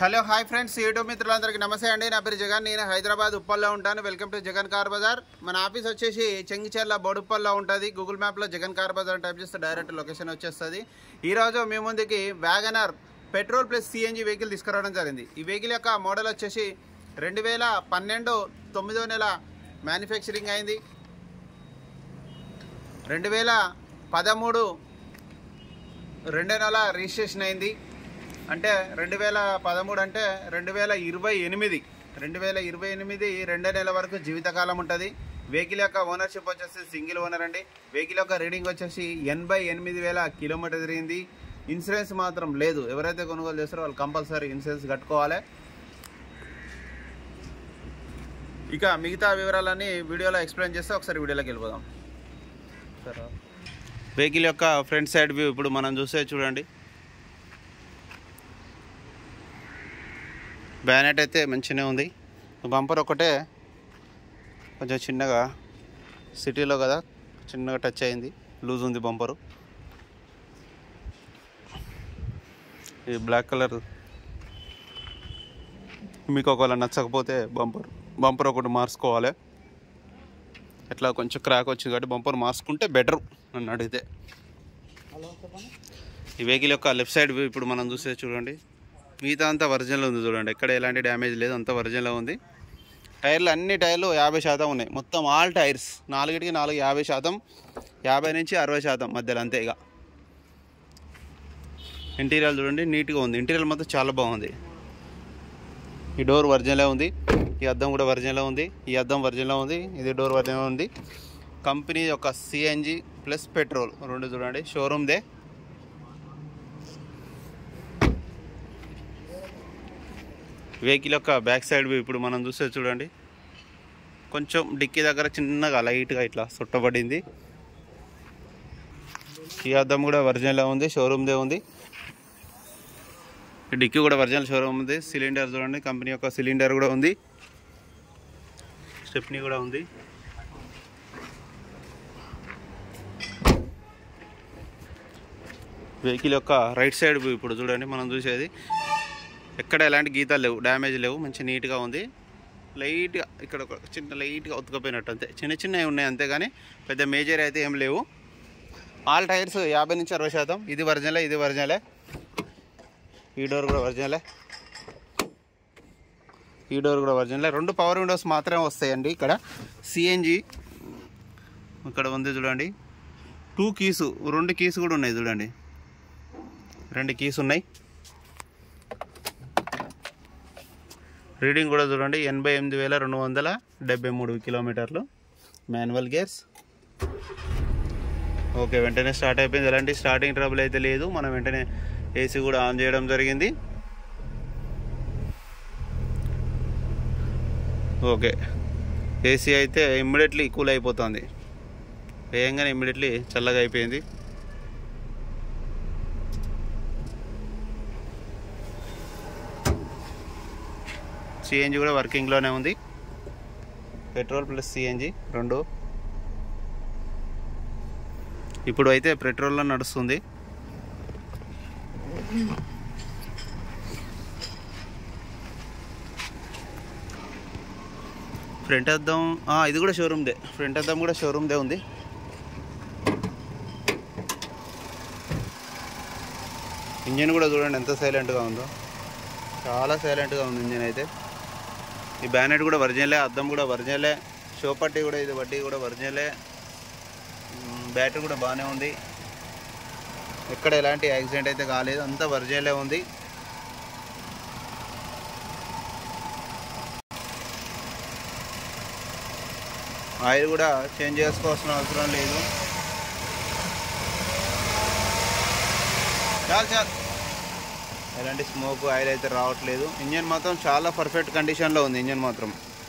hello hi friends YouTube మిత్రులందరికీ నమస్తే అండి నా పేరు జగన్ నేను హైదరాబాద్ ఉప్పల్లో ఉంటాను welcome to Jagan car Bazar మన ఆఫీస్ వచ్చేసి చెంగిచెర్ల బోడుప్పల్లో ఉంటుంది గూగుల్ మ్యాప్లో జగన్ కార్ బజార్ టైప్ చేస్తే డైరెక్ట్ లొకేషన్ వచ్చేస్తుంది ఈరోజు మీ ముందుకి WagonR petrol plus CNG vehicle తీసుకురావడం జరిగింది ఈ వెహికల్ యొక్క మోడల్ వచ్చేసి రెండు వేల పన్నెండు తొమ్మిదో నెల మ్యానుఫ్యాక్చరింగ్ అయింది రెండు వేల పదమూడు రెండో నెల రిజిస్ట్రేషన్ అయింది అంటే రెండు వేల పదమూడు అంటే రెండు వేల ఇరవై ఎనిమిది రెండు వేల ఇరవై ఎనిమిది రెండో నెల వరకు జీవితకాలం ఉంటుంది వెహికల్ యొక్క ఓనర్షిప్ వచ్చేసి సింగిల్ ఓనర్ అండి వెహికల్ యొక్క రీడింగ్ వచ్చేసి ఎనభై ఎనిమిది వేల కిలోమీటర్ తిరిగింది ఇన్సూరెన్స్ మాత్రం లేదు ఎవరైతే కొనుగోలు చేస్తారో వాళ్ళు కంపల్సరీ ఇన్సూరెన్స్ కట్టుకోవాలి ఇక మిగతా వివరాలన్నీ వీడియోలో ఎక్స్ప్లెయిన్ చేస్తే ఒకసారి వీడియోలోకి వెళ్ళిపోదాం వెహికల్ యొక్క ఫ్రంట్ సైడ్ వ్యూ ఇప్పుడు మనం చూస్తే చూడండి బ్యానెట్ అయితే మంచిగానే ఉంది బంపర్ ఒకటే కొంచెం చిన్నగా సిటీలో కదా చిన్నగా టచ్ అయింది లూజ్ ఉంది బంపరు ఈ బ్లాక్ కలర్ మీకు ఒకవేళ నచ్చకపోతే బంపర్ బంపర్ ఒకటి మార్చుకోవాలి ఎట్లా కొంచెం క్రాక్ వచ్చింది కాబట్టి బంపర్ మార్చుకుంటే బెటర్ నన్ను అడిగితే ఈ వెహికల్ యొక్క లెఫ్ట్ సైడ్ వ్యూ ఇప్పుడు మనం చూస్తే చూడండి మిగతా అంతా ఒరిజినల్ ఉంది చూడండి ఎక్కడ ఎలాంటి డ్యామేజ్ లేదు అంతా ఒరిజినల్ ఉంది టైర్లు అన్ని టైర్లు యాభై శాతం ఉన్నాయి మొత్తం ఆల్ టైర్స్ నాలుగిటికి నాలుగు యాభై శాతం యాభై నుంచి అరవై శాతం మధ్యలో అంతే ఇక ఇంటీరియర్ చూడండి నీట్గా ఉంది ఇంటీరియర్ మొత్తం చాలా బాగుంది ఈ డోర్ ఒరిజినలే ఉంది ఈ అద్దం కూడా ఒరిజినల్ ఉంది ఈ అద్దం ఒరిజినల్ ఉంది ఇది డోర్ ఒరిజినల్ ఉంది కంపెనీ యొక్క సిఎన్జి ప్లస్ పెట్రోల్ రెండు చూడండి షోరూమ్దే వెహికల్ యొక్క బ్యాక్ సైడ్ వ్యూ ఇప్పుడు మనం చూస్తే చూడండి కొంచెం డిక్కీ దగ్గర చిన్నగా లైట్గా ఇట్లా చుట్టబడింది ఈ అద్దం కూడా ఒరిజినల్ ఉంది షోరూమ్దే ఉంది ఈ డిక్కీ కూడా ఒరిజినల్ షోరూమ్ ఉంది సిలిండర్ చూడండి కంపెనీ యొక్క సిలిండర్ కూడా ఉంది స్టెప్నీ కూడా ఉంది వెహికల్ యొక్క రైట్ సైడ్ వ్యూ ఇప్పుడు చూడండి మనం చూసేది ఎక్కడ ఎలాంటి గీతాలు లేవు డ్యామేజ్ లేవు మంచి నీట్గా ఉంది లైట్గా ఇక్కడ ఒక చిన్న లైట్గా ఉతకపోయినట్టు అంతే చిన్న చిన్నవి ఉన్నాయి అంతే కానీ పెద్ద మేజర్ అయితే ఏం లేవు ఆల్ టైర్స్ యాభై నుంచి అరవై శాతం ఇది ఒరిజినలే ఇది ఒరిజినలే ఈ డోర్ కూడా ఒరిజినలే ఈ డోర్ కూడా ఒరిజినలే రెండు పవర్ విండోస్ మాత్రమే వస్తాయండి ఇక్కడ సిఎన్జి ఇక్కడ ఉంది చూడండి టూ కీసు రెండు కీసు కూడా ఉన్నాయి చూడండి రెండు కీస్ ఉన్నాయి రీడింగ్ కూడా చూడండి ఎనభై ఎనిమిది వేల రెండు వందల డెబ్బై మూడు కిలోమీటర్లు మాన్యువల్ గేర్స్ ఓకే వెంటనే స్టార్ట్ అయిపోయింది ఎలాంటి స్టార్టింగ్ ట్రబుల్ అయితే లేదు మనం వెంటనే ఏసీ కూడా ఆన్ చేయడం జరిగింది ఓకే ఏసీ అయితే ఇమ్మీడియట్లీ కూల్ అయిపోతుంది వేయంగానే ఇమ్మీడియట్లీ చల్లగా అయిపోయింది సిఎన్జి కూడా వర్కింగ్లోనే ఉంది పెట్రోల్ ప్లస్ సిఎన్జి రెండు ఇప్పుడు అయితే పెట్రోల్లో నడుస్తుంది ఫ్రంట్ అద్దం ఆ, ఇది కూడా షోరూమ్దే ఫ్రంట్ అద్దం కూడా షోరూమ్దే ఉంది ఇంజిన్ కూడా చూడండి ఎంత సైలెంట్గా ఉందో చాలా సైలెంట్గా ఉంది ఇంజిన్ అయితే ఈ బ్యానెట్ కూడా ఒరిజినలే అద్దం కూడా ఒరిజినలే షో పట్టి కూడా ఇది బట్టి కూడా ఒరిజినలే మ్, బ్యాటరీ కూడా బాగానే ఉంది ఎక్కడ ఎలాంటి యాక్సిడెంట్ అయితే కాలేదు అంతా ఒరిజినలే ఉంది ఆయిల్ కూడా చేంజ్ చేసుకోవాల్సిన అవసరం లేదు చాలు చాలు ఎలాంటి స్మోక్ ఆయిల్ అయితే రావట్లేదు ఇంజన్ మాత్రం చాలా పర్ఫెక్ట్ కండిషన్లో ఉంది ఇంజన్ మాత్రం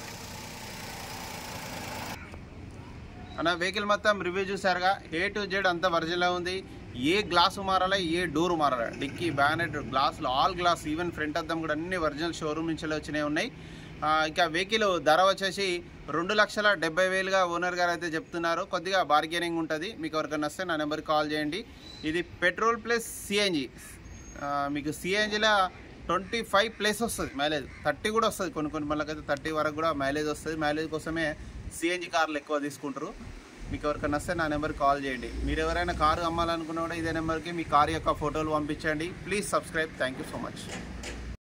అన్న వెహికల్ మొత్తం రివ్యూ చూసారుగా ఏ టు జెడ్ అంతా ఒరిజినల్ ఉంది ఏ గ్లాసు మారాలా ఏ డోర్ మారాలా డిక్కీ బ్యానెట్ గ్లాసులు ఆల్ గ్లాస్ ఈవెన్ ఫ్రంట్ అద్దం కూడా అన్ని ఒరిజినల్ షోరూమ్ నుంచి వచ్చినాయి ఉన్నాయి ఆ, ఇక వెహికల్ ధర వచ్చేసి రెండు లక్షల డెబ్బై వేలుగా ఓనర్ గారు అయితే చెప్తున్నారు కొద్దిగా బార్గెనింగ్ ఉంటుంది మీకు ఎవరికైనా వస్తే నా నెంబర్కి కాల్ చేయండి ఇది పెట్రోల్ ప్లస్ సిఎన్జి మీకు సిఎన్జిలో ట్వంటీ ఫైవ్ ప్లేస్ వస్తుంది మైలేజ్ థర్టీ కూడా వస్తుంది కొన్ని కొన్ని మళ్ళకైతే థర్టీ వరకు కూడా మైలేజ్ వస్తుంది మైలేజ్ కోసమే సిఎన్జి కార్లు ఎక్కువ తీసుకుంటారు మీకు ఎవరికైనా వస్తే నా నెంబర్కి కాల్ చేయండి మీరు ఎవరైనా కారు అమ్మాలనుకున్నా కూడా ఇదే నెంబర్కి మీ కారు యొక్క ఫోటోలు పంపించండి please subscribe thank you so much